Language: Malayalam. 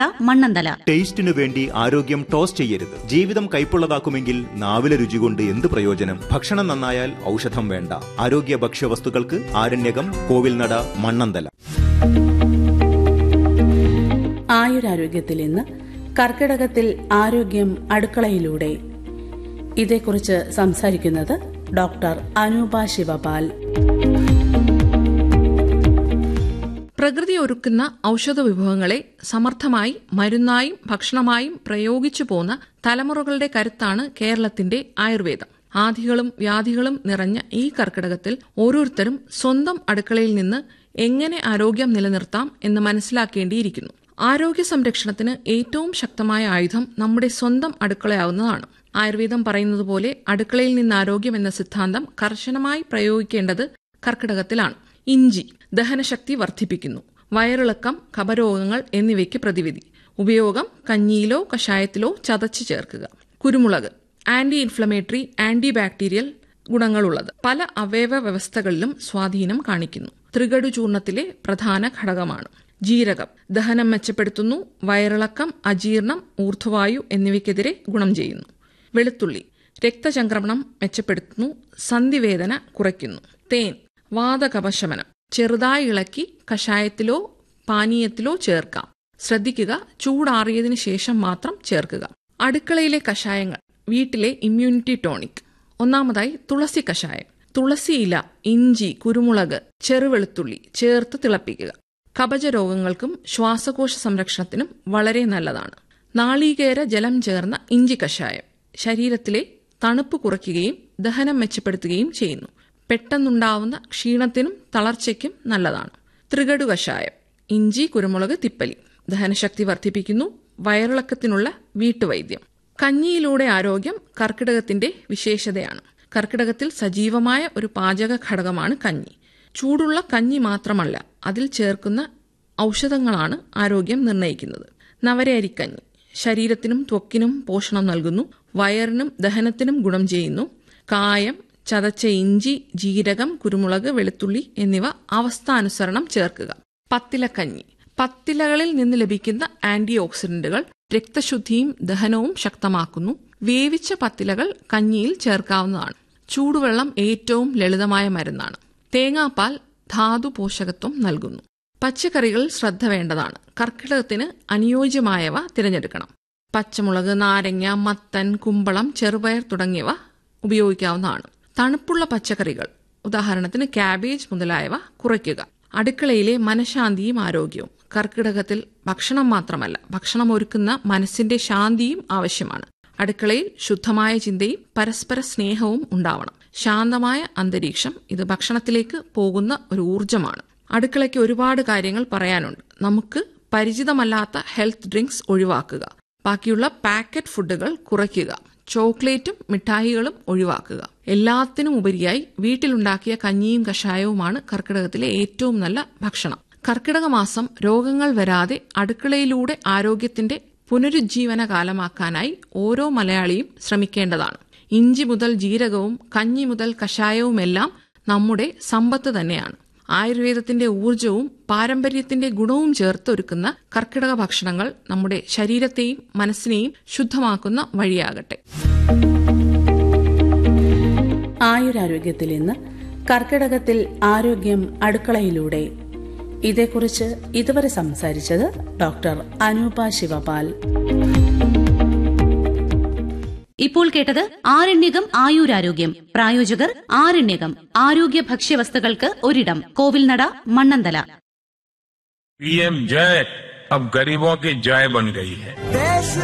മണ്ണന്തല ടേസ്റ്റിനു വേണ്ടി ആരോഗ്യം ടോസ് ചെയ്യരുത് ജീവിതം കൈപ്പുള്ളതാക്കുമെങ്കിൽ നാവിലെ രുചി കൊണ്ട് എന്ത് പ്രയോജനം ഭക്ഷണം നന്നായാൽ ഔഷധം വേണ്ട ആരോഗ്യ ഭക്ഷ്യവസ്തുക്കൾക്ക് ആരണ്യകം കോവിൽനട മണ്ണന്തല ആയുരാരോഗ്യത്തിൽ ഇന്ന് കർക്കിടകത്തിൽ ആരോഗ്യം അടുക്കളയിലൂടെ ഇതേക്കുറിച്ച് സംസാരിക്കുന്നത് ഡോക്ടർ അനൂപ ശിവപാൽ പ്രകൃതി ഒരുക്കുന്ന ഔഷധ വിഭവങ്ങളെ സമർത്ഥമായി മരുന്നായും ഭക്ഷണമായും പ്രയോഗിച്ചു പോന്ന തലമുറകളുടെ കരുത്താണ് കേരളത്തിന്റെ ആയുർവേദം ആധികളും വ്യാധികളും നിറഞ്ഞ ഈ കർക്കിടകത്തിൽ ഓരോരുത്തരും സ്വന്തം അടുക്കളയിൽ നിന്ന് എങ്ങനെ ആരോഗ്യം നിലനിർത്താം എന്ന് മനസ്സിലാക്കേണ്ടിയിരിക്കുന്നു ആരോഗ്യ സംരക്ഷണത്തിന് ഏറ്റവും ശക്തമായ ആയുധം നമ്മുടെ സ്വന്തം അടുക്കളയാവുന്നതാണ് ആയുർവേദം പറയുന്നത് പോലെ അടുക്കളയിൽ നിന്ന് ആരോഗ്യം എന്ന സിദ്ധാന്തം കർശനമായി പ്രയോഗിക്കേണ്ടത് കർക്കിടകത്തിലാണ് ഇഞ്ചി ദഹനശക്തി വർദ്ധിപ്പിക്കുന്നു വയറിളക്കം കപരോഗങ്ങൾ എന്നിവയ്ക്ക് പ്രതിവിധി ഉപയോഗം കഞ്ഞിയിലോ കഷായത്തിലോ ചതച്ച് ചേർക്കുക കുരുമുളക് ആന്റി ഇൻഫ്ലമേറ്ററി ആന്റി ബാക്ടീരിയൽ ഗുണങ്ങളുള്ളത് പല അവയവ വ്യവസ്ഥകളിലും സ്വാധീനം കാണിക്കുന്നു ത്രികടു ചൂർണത്തിലെ പ്രധാന ഘടകമാണ് ജീരകം ദഹനം മെച്ചപ്പെടുത്തുന്നു വയറിളക്കം അജീർണം ഊർധ്വവായു എന്നിവയ്ക്കെതിരെ ഗുണം ചെയ്യുന്നു വെളുത്തുള്ളി രക്തചംക്രമണം മെച്ചപ്പെടുത്തുന്നു സന്ധിവേദന കുറയ്ക്കുന്നു തേൻ വാതകപശമനം ചെറുതായി ഇളക്കി കഷായത്തിലോ പാനീയത്തിലോ ചേർക്കാം ശ്രദ്ധിക്കുക ചൂടാറിയതിനു ശേഷം മാത്രം ചേർക്കുക അടുക്കളയിലെ കഷായങ്ങൾ വീട്ടിലെ ഇമ്മ്യൂണിറ്റി ടോണിക് ഒന്നാമതായി തുളസി കഷായം തുളസി ഇല ഇഞ്ചി കുരുമുളക് ചെറുവെളുത്തുള്ളി ചേർത്ത് തിളപ്പിക്കുക കപച രോഗങ്ങൾക്കും ശ്വാസകോശ സംരക്ഷണത്തിനും വളരെ നല്ലതാണ് നാളീകേര ജലം ചേർന്ന ഇഞ്ചി കഷായം ശരീരത്തിലെ തണുപ്പ് കുറയ്ക്കുകയും ദഹനം മെച്ചപ്പെടുത്തുകയും ചെയ്യുന്നു പെട്ടെന്നുണ്ടാവുന്ന ക്ഷീണത്തിനും തളർച്ചയ്ക്കും നല്ലതാണ് ത്രികടു കഷായം ഇഞ്ചി കുരുമുളക് തിപ്പലി ദഹനശക്തി വർദ്ധിപ്പിക്കുന്നു വയറിളക്കത്തിനുള്ള വീട്ടുവൈദ്യം കഞ്ഞിയിലൂടെ ആരോഗ്യം കർക്കിടകത്തിന്റെ വിശേഷതയാണ് കർക്കിടകത്തിൽ സജീവമായ ഒരു പാചക ഘടകമാണ് കഞ്ഞി ചൂടുള്ള കഞ്ഞി മാത്രമല്ല അതിൽ ചേർക്കുന്ന ഔഷധങ്ങളാണ് ആരോഗ്യം നിർണ്ണയിക്കുന്നത് നവരയരിക്കഞ്ഞി ശരീരത്തിനും ത്വക്കിനും പോഷണം നൽകുന്നു വയറിനും ദഹനത്തിനും ഗുണം ചെയ്യുന്നു കായം ചതച്ച ഇഞ്ചി ജീരകം കുരുമുളക് വെളുത്തുള്ളി എന്നിവ അവസ്ഥാനുസരണം ചേർക്കുക പത്തിലക്കഞ്ഞി പത്തിലകളിൽ നിന്ന് ലഭിക്കുന്ന ആന്റി ഓക്സിഡന്റുകൾ രക്തശുദ്ധിയും ദഹനവും ശക്തമാക്കുന്നു വേവിച്ച പത്തിലകൾ കഞ്ഞിയിൽ ചേർക്കാവുന്നതാണ് ചൂടുവെള്ളം ഏറ്റവും ലളിതമായ മരുന്നാണ് തേങ്ങാപ്പാൽ ധാതു പോഷകത്വം നൽകുന്നു പച്ചക്കറികളിൽ ശ്രദ്ധ വേണ്ടതാണ് കർക്കിടകത്തിന് അനുയോജ്യമായവ തിരഞ്ഞെടുക്കണം പച്ചമുളക് നാരങ്ങ മത്തൻ കുമ്പളം ചെറുപയർ തുടങ്ങിയവ ഉപയോഗിക്കാവുന്നതാണ് തണുപ്പുള്ള പച്ചക്കറികൾ ഉദാഹരണത്തിന് കാബേജ് മുതലായവ കുറയ്ക്കുക അടുക്കളയിലെ മനഃശാന്തിയും ആരോഗ്യവും കർക്കിടകത്തിൽ ഭക്ഷണം മാത്രമല്ല ഭക്ഷണം ഒരുക്കുന്ന മനസ്സിന്റെ ശാന്തിയും ആവശ്യമാണ് അടുക്കളയിൽ ശുദ്ധമായ ചിന്തയും പരസ്പര സ്നേഹവും ഉണ്ടാവണം ശാന്തമായ അന്തരീക്ഷം ഇത് ഭക്ഷണത്തിലേക്ക് പോകുന്ന ഒരു ഊർജമാണ് അടുക്കളയ്ക്ക് ഒരുപാട് കാര്യങ്ങൾ പറയാനുണ്ട് നമുക്ക് പരിചിതമല്ലാത്ത ഹെൽത്ത് ഡ്രിങ്ക്സ് ഒഴിവാക്കുക ബാക്കിയുള്ള പാക്കറ്റ് ഫുഡുകൾ കുറയ്ക്കുക ചോക്ലേറ്റും മിഠായികളും ഒഴിവാക്കുക എല്ലാത്തിനും ഉപരിയായി വീട്ടിലുണ്ടാക്കിയ കഞ്ഞിയും കഷായവുമാണ് കർക്കിടകത്തിലെ ഏറ്റവും നല്ല ഭക്ഷണം കർക്കിടക മാസം രോഗങ്ങൾ വരാതെ അടുക്കളയിലൂടെ ആരോഗ്യത്തിന്റെ പുനരുജ്ജീവന കാലമാക്കാനായി ഓരോ മലയാളിയും ശ്രമിക്കേണ്ടതാണ് ഇഞ്ചി മുതൽ ജീരകവും കഞ്ഞി മുതൽ കഷായവുമെല്ലാം നമ്മുടെ സമ്പത്ത് തന്നെയാണ് ആയുർവേദത്തിന്റെ ഊർജവും പാരമ്പര്യത്തിന്റെ ഗുണവും ചേർത്തൊരുക്കുന്ന കർക്കിടക ഭക്ഷണങ്ങൾ നമ്മുടെ ശരീരത്തെയും മനസ്സിനെയും ശുദ്ധമാക്കുന്ന വഴിയാകട്ടെ ആയുരാരോഗ്യത്തിൽ ഇന്ന് കർക്കിടകത്തിൽ ആരോഗ്യം അടുക്കളയിലൂടെ ഇതേക്കുറിച്ച് ഇതുവരെ സംസാരിച്ചത് ഡോക്ടർ അനൂപ ശിവപാൽ ഇപ്പോൾ കേട്ടത് ആരണ്യകം ആയുരാരോഗ്യം പ്രായോജകർ ആരണ്യകം ആരോഗ്യ ഭക്ഷ്യവസ്തുക്കൾക്ക് ഒരിടം കോവിൽനട മണ്ണന്തല पीएम जय अब गरीबों की जय बन गई है